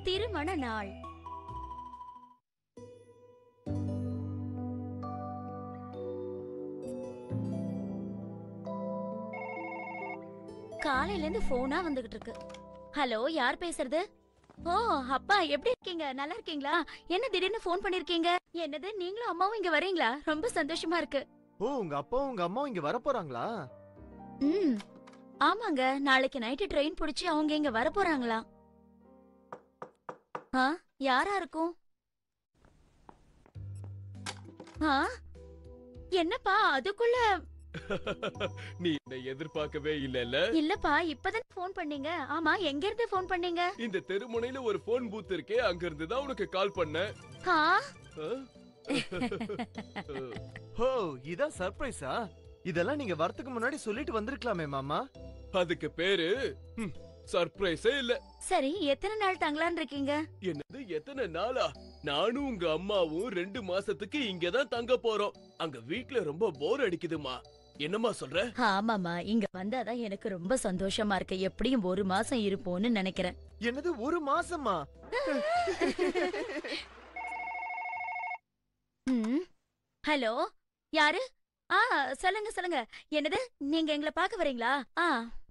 திருமண நாள் காலையில இருந்து போனா வந்துகிட்டு இருக்கு ஹலோ யார் பேசுறது ஓ அப்பா எப்படி இருக்கீங்க நல்லா இருக்கீங்களா என்ன திடீர்னு ஃபோன் பண்ணிருக்கீங்க என்னது நீங்களும் அம்மாவும் இங்க வரீங்களா ரொம்ப சந்தோஷமா இருக்கு ஓ உங்க அப்பாவும் உங்க அம்மாவும் இங்க வர போறாங்களா ம் ஆமாங்க நாளைக்கு நைட்டு ட்ரெயின் பிடிச்சி அவங்க இங்க வர போறாங்களா ஆ யாரா இருக்கும் ஆ என்னப்பா அதுக்குள்ள நீ என்னை எதிர்பார்க்கவே இல்லல்ல இல்லப்பா இப்பதான் ஃபோன் பண்ணீங்க ஆமா எங்க இருந்து ஃபோன் பண்ணீங்க இந்த தெருமுனையில ஒரு போன் பூத் இருக்கே அங்க இருந்து தான் உனக்கு கால் பண்ணேன் ஆ ஆ? ஹோ இதான் சர்ப்ரைஸா இதெல்லாம் நீங்க வரதுக்கு முன்னாடி சொல்லிட்டு வந்திருக்கலாமே மாமா அதுக்கு பேரு சர்ப்ரைஸே இல்ல சரி எத்தனை நாள் தங்கலான் இருக்கீங்க என்னது எத்தனை நாளா நானும் உங்க அம்மாவும் ரெண்டு மாசத்துக்கு இங்கதான் தங்க போறோம் அங்க வீட்ல ரொம்ப போர் அடிக்குதுமா என்னம்மா சொல்ற ஆமாமா இங்க வந்தாதான் எனக்கு ரொம்ப சந்தோஷமா இருக்கு எப்படியும் ஒரு மாசம் இருப்போம்னு நினைக்கிறேன் என்னது ஒரு மாசமா ம். ஹலோ யாரு ஆ சொல்லுங்க சொல்லுங்க என்னது நீங்க எங்களை பார்க்க வரீங்களா ஆ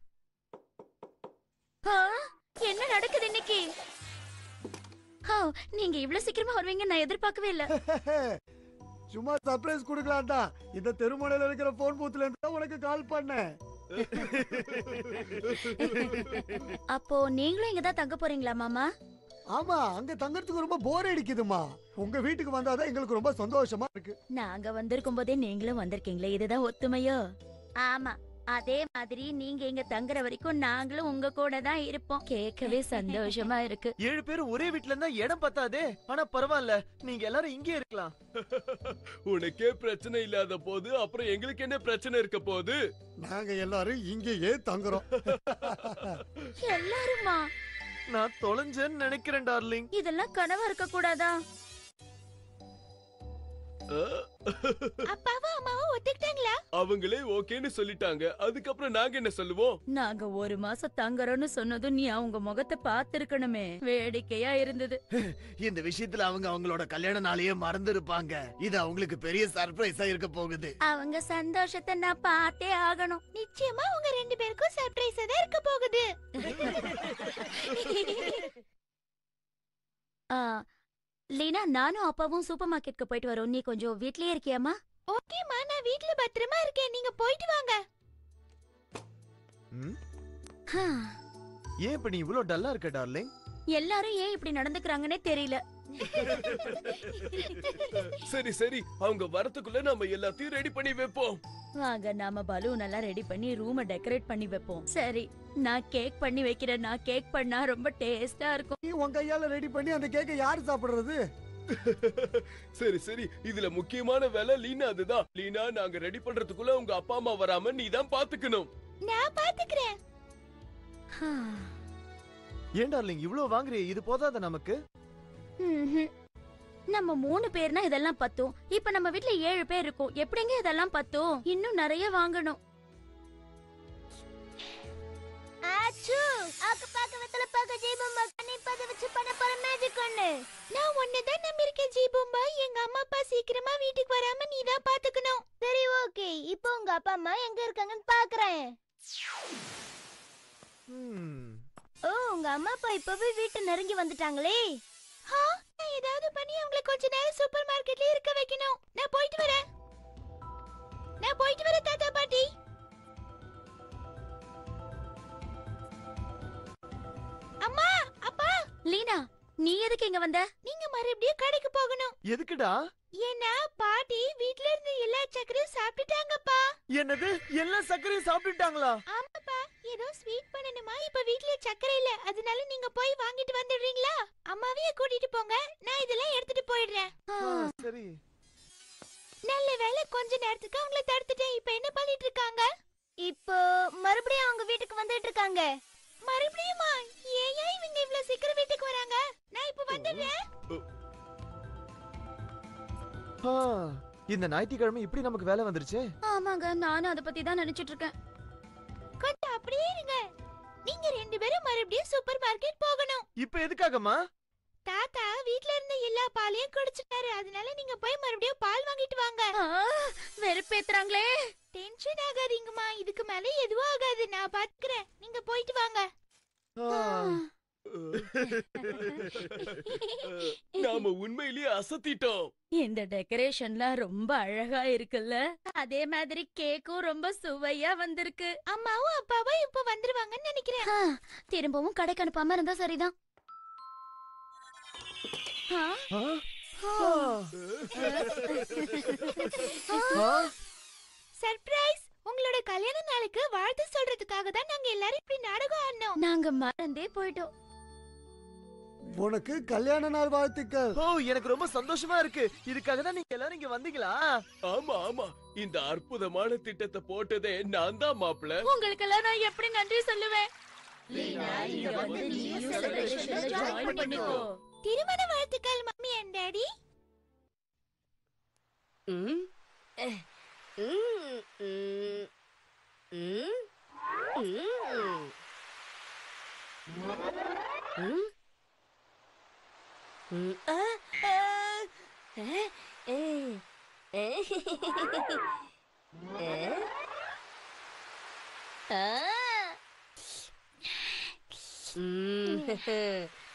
ஆ, என்ன நடக்குது இன்னைக்கு ஆ, நீங்க இவ்ளோ சீக்கிரமா வருவீங்க நான் எதிர்பார்க்கவே இல்ல சும்மா சர்ப்ரைஸ் கொடுக்கலாம் தான் இந்த தெருமுனையில இருக்கிற போன் பூத்துல இருந்து தான் உனக்கு கால் பண்ணேன் அப்போ நீங்களும் இங்க தான் தங்க போறீங்களா மாமா ஆமா அங்க தங்கறதுக்கு ரொம்ப போர் அடிக்குதுமா உங்க வீட்டுக்கு வந்தாதான் எங்களுக்கு ரொம்ப சந்தோஷமா இருக்கு நாங்க வந்திருக்கும் போதே நீங்களும் வந்திருக்கீங்களே இதுதான் ஒத்துமையோ ஆமா அதே மாதிரி நீங்க இங்க தங்குற வரைக்கும் நாங்களும் உங்க கூட தான் இருப்போம் கேட்கவே சந்தோஷமா இருக்கு ஏழு பேரும் ஒரே வீட்ல இருந்தா இடம் பத்தாதே ஆனா பரவாயில்ல நீங்க எல்லாரும் இங்கே இருக்கலாம் உனக்கே பிரச்சனை இல்லாத போது அப்புறம் எங்களுக்கு என்ன பிரச்சனை இருக்க போகுது நாங்க எல்லாரும் இங்கேயே தங்குறோம் எல்லாருமா நான் தொலைஞ்சேன்னு நினைக்கிறேன் டார்லிங் இதெல்லாம் கனவா இருக்க கூடாதா ஆ? அப்பாவும் அம்மாவும் ஒத்துக்கிட்டாங்களா அவங்களே ஓகேன்னு சொல்லிட்டாங்க அதுக்கப்புறம் நாங்க என்ன சொல்லுவோம் நாங்க ஒரு மாசம் தங்குறோம்னு சொன்னதும் நீ அவங்க முகத்தை பார்த்திருக்கணுமே வேடிக்கையா இருந்தது இந்த விஷயத்துல அவங்க அவங்களோட கல்யாண நாளையே மறந்து இருப்பாங்க இது அவங்களுக்கு பெரிய சர்ப்ரைஸா இருக்க போகுது அவங்க சந்தோஷத்தை நான் பார்த்தே ஆகணும் நிச்சயமா உங்க ரெண்டு பேருக்கும் சர்ப்ரைஸ் தான் இருக்க போகுது ஆ, லீனா நானும் அப்பாவும் சூப்பர் மார்க்கெட்க்கு போயிட்டு வரோம் நீ கொஞ்சம் வீட்லயே இருக்கியாமா ஓகேமா நான் வீட்ல பத்திரமா இருக்கேன் நீங்க போயிட்டு வாங்க ம்? ஏன் இப்ப நீ இவ்ளோ டல்லா இருக்க டார்லிங் எல்லாரும் ஏன் இப்படி நடந்துக்கிறாங்கன்னே தெரியல சரி சரி அவங்க வரதுக்குள்ள நம்ம எல்லாத்தையும் ரெடி பண்ணி வைப்போம் வாங்க நாம பலூன் எல்லாம் ரெடி பண்ணி ரூமை டெக்கரேட் பண்ணி வைப்போம் சரி நான் கேக் பண்ணி வைக்கிறேன் நான் கேக் பண்ணா ரொம்ப டேஸ்டா இருக்கும் நீ உன் கையால ரெடி பண்ணி அந்த கேக்கை யாரு சாப்பிடுறது சரி சரி இதுல முக்கியமான வேலை லீனா அதுதான் லீனா நாங்க ரெடி பண்றதுக்குள்ள உங்க அப்பா அம்மா வராம நீ தான் பாத்துக்கணும் நான் பாத்துக்கிறேன் ஏன் டார்லிங் இவ்ளோ வாங்குறியே இது போதாத நமக்கு நம்ம மூணு பேர்னா இதெல்லாம் பத்தும் இப்ப நம்ம வீட்ல ஏழு பேர் இருக்கோம் எப்படிங்க இதெல்லாம் பத்தும் இன்னும் நிறைய வாங்கணும் ஆச்சு ஆக்கு பாக்க வெத்தல பாக்க ஜீபம்பா கண்ணி பத வச்சு பண்ண போற மேஜிக் ஒண்ணு நான் ஒன்னு தான் நம்பி இருக்கேன் ஜீபம்பா எங்க அம்மா அப்பா சீக்கிரமா வீட்டுக்கு வராம நீ தான் பாத்துக்கணும் சரி ஓகே இப்போ உங்க அப்பா அம்மா எங்க இருக்காங்கன்னு பாக்குறேன் ம். ஓ உங்க அம்மா அப்பா இப்பவே வீட்டு நெருங்கி வந்துட்டாங்களே ஆ, நான் ஏதாவது பண்ணி அவங்கள கொஞ்ச நேரம் சூப்பர் மார்க்கெட்ல இருக்க வைக்கணும் நான் போயிட்டு வரேன் நான் போயிட்டு வரேன் தாத்தா பாட்டி அம்மா அப்பா லீனா நீ எதுக்கு இங்க வந்த நீங்க மறுபடியும் கடைக்கு போகணும் எதுக்குடா ஏன்னா பாட்டி வீட்ல இருந்து எல்லா சக்கரையும் சாப்பிட்டுட்டாங்கப்பா என்னது எல்லா சர்க்கரையும் சாப்பிட்டுட்டாங்களா ஆமாப்பா ஏதோ ஸ்வீட் பண்ணணுமா இப்ப வீட்ல சக்கரை இல்ல அதனால நீங்க போய் வாங்கிட்டு வந்துடுறீங்களா அம்மாவையே கூட்டிட்டு போங்க நான் இதெல்லாம் எடுத்துட்டு போயிடுறேன் ஆ, சரி நல்ல வேளை கொஞ்ச நேரத்துக்கு அவங்கள தடுத்துட்டேன் இப்ப என்ன பண்ணிட்டு இருக்காங்க இப்போ மறுபடியும் அவங்க வீட்டுக்கு வந்துட்டு இருக்காங்க மறுபடியுமா ஏன் இவங்க இவ்வளவு சீக்கிரம் வீட்டுக்கு வராங்க நான் இப்ப வந்துடுறேன் ஆ, இந்த ஞாயிற்றுக்கிழமை இப்படி நமக்கு வேலை வந்துருச்சே ஆமாங்க நானும் அத பத்தி தான் நினைச்சிட்டு இருக்கேன் கொஞ்சம் அப்படியே இருங்க நீங்க ரெண்டு பேரும் மறுபடியும் சூப்பர் மார்க்கெட் போகணும் இப்ப எதுக்காகமா தாத்தா வீட்ல இருந்த எல்லா பாலையும் குடிச்சிட்டாரு அதனால நீங்க போய் மறுபடியும் பால் வாங்கிட்டு வாங்க வெறுப்பேத்துறாங்களே டென்ஷன் ஆகாதீங்கம்மா இதுக்கு மேல எதுவும் ஆகாது நான் பாத்துக்கிறேன் நீங்க போயிட்டு வாங்க நாம உண்மையிலேயே அசத்திட்டோம் இந்த டெக்கரேஷன்லாம் ரொம்ப அழகா இருக்குல்ல அதே மாதிரி கேக்கும் ரொம்ப சுவையா வந்திருக்கு அம்மாவும் அப்பாவும் இப்ப வந்துருவாங்கன்னு நினைக்கிறேன் திரும்பவும் கடைக்கு அனுப்பாம இருந்தா சரிதான் ஆ? சர்ப்ரைஸ் உங்களோட கல்யாண நாளுக்கு வாழ்த்து சொல்றதுக்காக தான் நாங்க எல்லாரும் இப்படி நாடகம் ஆடினோம் நாங்க மறந்தே போயிட்டோம் உனக்கு கல்யாண நாள் வாழ்த்துக்கள் ஓ எனக்கு ரொம்ப சந்தோஷமா இருக்கு இதுக்காக தான் நீங்க எல்லாரும் இங்க வந்தீங்களா ஆமா ஆமா இந்த அற்புதமான திட்டத்தை போட்டதே நான் தான் மாப்பிள உங்களுக்கெல்லாம் நான் எப்படி நன்றி சொல்லுவேன் திருமண வாழ்த்துக்கள் மம்மி அண்ட் டாடி ம்